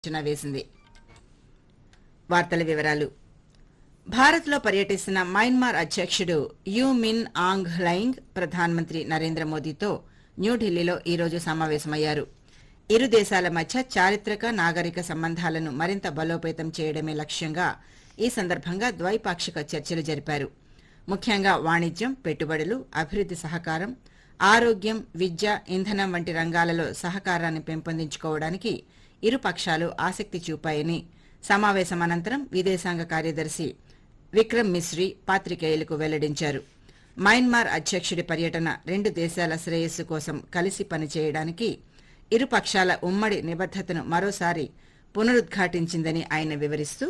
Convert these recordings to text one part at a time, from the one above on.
అంచనా వేసింది వార్తల వివరాలు భారత్లో పర్యటిస్తున్న మయన్మార్ అధ్యక్షుడు యూ మిన్ ఆంగ్ హ్లైంగ్ ప్రధానమంత్రి నరేంద్ర మోదీతో న్యూఢిల్లీలో ఈ రోజు సమావేశమయ్యారు ఇరు దేశాల మధ్య చారిత్రక నాగరిక సంబంధాలను మరింత బలోపేతం చేయడమే లక్ష్యంగా ఈ సందర్భంగా ద్వైపాక్షిక చర్చలు జరిపారు ముఖ్యంగా వాణిజ్యం పెట్టుబడులు అభివృద్ది సహకారం ఆరోగ్యం విద్య ఇంధనం వంటి రంగాలలో సహకారాన్ని పెంపొందించుకోవడానికి ఇరు పక్షాలు ఆసక్తి చూపాయని సమావేశం అనంతరం విదేశాంగ కార్యదర్శి విక్రమ్ మిశ్రీ పాత్రికేయులకు వెల్లడించారు మయన్మార్ అధ్యక్షుడి పర్యటన రెండు దేశాల శ్రేయస్సు కోసం కలిసి పనిచేయడానికి ఇరు పక్షాల ఉమ్మడి నిబద్దతను మరోసారి పునరుద్ఘాటించిందని ఆయన వివరిస్తూ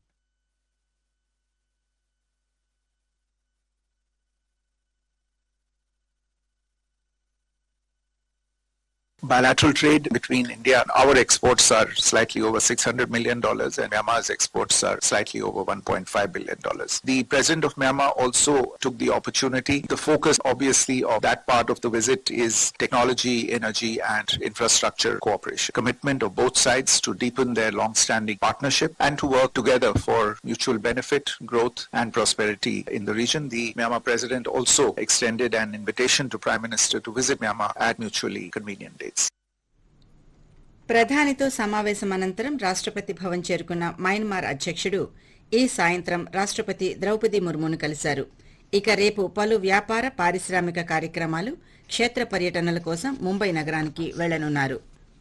bilateral trade between India and our exports are slightly over $600 million and Myanmar's exports are slightly over $1.5 billion. The president of Myanmar also took the opportunity. The focus obviously of that part of the visit is technology, energy and infrastructure cooperation. Commitment of both sides to deepen their long-standing partnership and to work together for mutual benefit, growth and prosperity in the region. The Myanmar president also extended an invitation to Prime Minister to visit Myanmar at mutually convenient dates. ప్రధానితో సమావేశం అనంతరం రాష్ట్రపతి భవన్ చేరుకున్న Myanmar అధ్యక్షుడు ఈ సాయంత్రం రాష్ట్రపతి ద్రౌపది ముర్మును కలిశారు ఇక రేపు పలు వ్యాపార పారిశ్రామిక కార్యక్రమాలు క్షేత్ర పర్యటనల కోసం ముంబై నగరానికి వెళ్లనున్నారు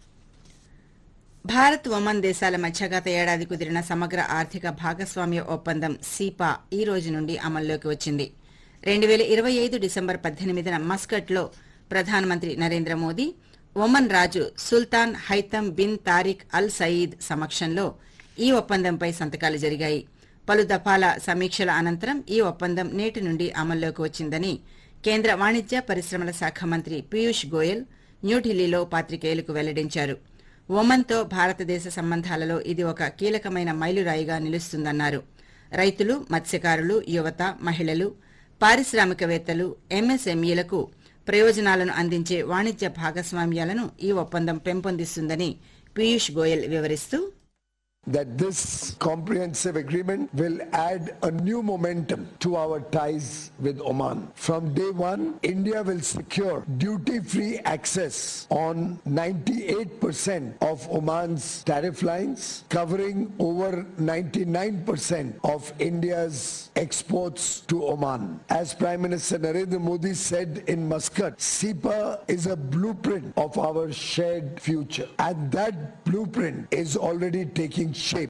భారత్ ఒమన్ దేశాల మధ్య గత ఏడాది కుదిరిన సమగ్ర ఆర్థిక భాగస్వామ్య ఒప్పందం సీపా ఈ రోజు నుండి అమల్లోకి వచ్చింది రెండు వేల ఇరవై ఐదు డిసెంబర్ పద్దెనిమిదిన మస్కట్లో ప్రధానమంత్రి నరేంద్ర మోదీ ఒమన్ రాజు Sultan Haitham bin Tariq Al Said సమక్షంలో ఈ ఒప్పందంపై సంతకాలు జరిగాయి పలు దఫాల సమీక్షల అనంతరం ఈ ఒప్పందం నేటి నుండి అమల్లోకి వచ్చిందని కేంద్ర వాణిజ్య పరిశ్రమల శాఖ మంత్రి పీయూష్ గోయల్ న్యూఢిల్లీలో పాత్రికేయులకు వెల్లడించారు ఒమన్తో భారతదేశ సంబంధాలలో ఇది ఒక కీలకమైన మైలురాయిగా నిలుస్తుందన్నారు రైతులు మత్స్యకారులు యువత మహిళలు పారిశ్రామికవేత్తలు ఎంఎస్ఎంఈలకు ప్రయోజనాలను అందించే వాణిజ్య భాగస్వామ్యాలను ఈ ఒప్పందం పెంపొందిస్తుందని పీయూష్ గోయల్ వివరిస్తూ that this comprehensive agreement will add a new momentum to our ties with Oman. From day one, India will secure duty-free access on 98% of Oman's tariff lines, covering over 99% of India's exports to Oman. As Prime Minister Narendra Modi said in Muscat, SEPA is a blueprint of our shared future. And that blueprint is already taking shape.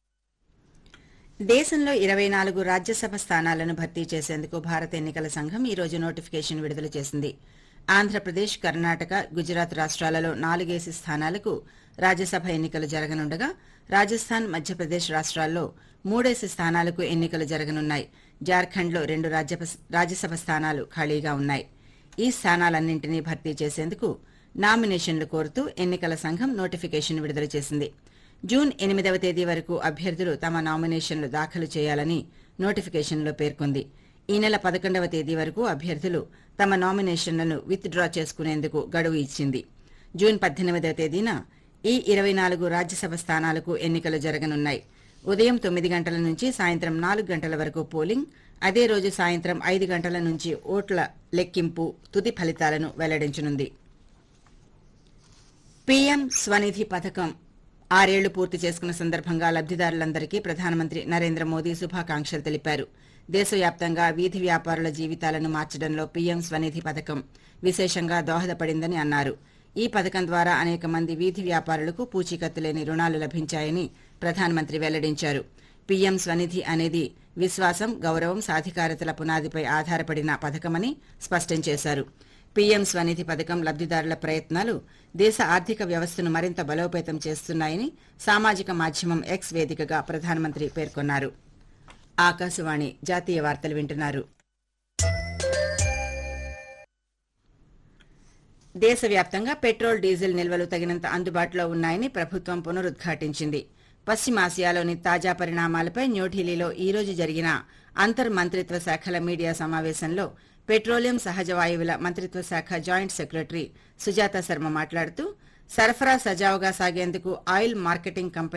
దేశంలో ఇరవై నాలుగు రాజ్యసభ స్థానాలను భర్తీ చేసేందుకు భారత ఎన్నికల సంఘం ఈ రోజు నోటిఫికేషన్ విడుదల చేసింది ఆంధ్రప్రదేశ్ కర్ణాటక గుజరాత్ రాష్ట్రాలలో నాలుగేసి స్థానాలకు రాజ్యసభ ఎన్నికలు జరగనుండగా రాజస్థాన్ మధ్యప్రదేశ్ రాష్ట్రాల్లో మూడేసి స్థానాలకు ఎన్నికలు జరగనున్నాయి జార్ఖండ్లో రెండు రాజ్యప- రాజ్యసభ స్థానాలు ఖాళీగా ఉన్నాయి ఈ స్థానాలన్నింటినీ భర్తీ చేసేందుకు నామినేషన్లు కోరుతూ ఎన్నికల సంఘం నోటిఫికేషన్ విడుదల చేసింది జూన్ ఎనిమిదవ తేదీ వరకు అభ్యర్థులు తమ నామినేషన్లు దాఖలు చేయాలని నోటిఫికేషన్లో పేర్కొంది ఈ నెల పదకొండవ తేదీ వరకు అభ్యర్థులు తమ నామినేషన్లను విత్ డ్రా చేసుకునేందుకు గడువు ఇచ్చింది జూన్ పద్దెనిమిదవ తేదీన ఈ ఇరవై నాలుగు రాజ్యసభ స్థానాలకు ఎన్నికలు జరగనున్నాయి ఉదయం తొమ్మిది గంటల నుంచి సాయంత్రం నాలుగు గంటల వరకు పోలింగ్ అదే రోజు సాయంత్రం ఐదు గంటల నుంచి ఓట్ల లెక్కింపు తుది ఫలితాలను వెల్లడించనుంది పీఎం స్వనిధి పథకం ఆరేళ్లు పూర్తి చేసుకున్న సందర్భంగా లబ్దిదారులందరికీ ప్రధానమంత్రి నరేంద్ర మోదీ శుభాకాంక్షలు తెలిపారు దేశవ్యాప్తంగా వీధి వ్యాపారుల జీవితాలను మార్చడంలో పీఎం స్వనిధి పథకం విశేషంగా దోహదపడిందని అన్నారు ఈ పథకం ద్వారా అనేక మంది వీధి వ్యాపారులకు పూచీకత్తు లేని రుణాలు లభించాయని ప్రధానమంత్రి వెల్లడించారు పీఎం స్వనిధి అనేది విశ్వాసం గౌరవం సాధికారతల పునాదిపై ఆధారపడిన పథకమని స్పష్టం చేశారు పీఎం స్వనిధి పథకం లబ్దిదారుల ప్రయత్నాలు దేశ ఆర్థిక వ్యవస్థను మరింత బలోపేతం చేస్తున్నాయని సామాజిక మాధ్యమం ఎక్స్ వేదికగా ప్రధానమంత్రి పేర్కొన్నారు ఆకాశవాణి జాతీయ వార్తలు వింటున్నారు దేశవ్యాప్తంగా పెట్రోల్ డీజిల్ నిల్వలు తగినంత అందుబాటులో ఉన్నాయని ప్రభుత్వం పునరుద్ఘాటించింది పశ్చిమాసియాలోని తాజా పరిణామాలపై న్యూఢిల్లీలో ఈ రోజు జరిగిన అంతర్ మంత్రిత్వ శాఖల మీడియా సమావేశంలో పెట్రోలియం సహజ వాయువుల మంత్రిత్వ శాఖ జాయింట్ సెక్రటరీ సుజాత శర్మ మాట్లాడుతూ సరఫరా సజావుగా సాగేందుకు ఆయిల్ మార్కెటింగ్ కంపెనీ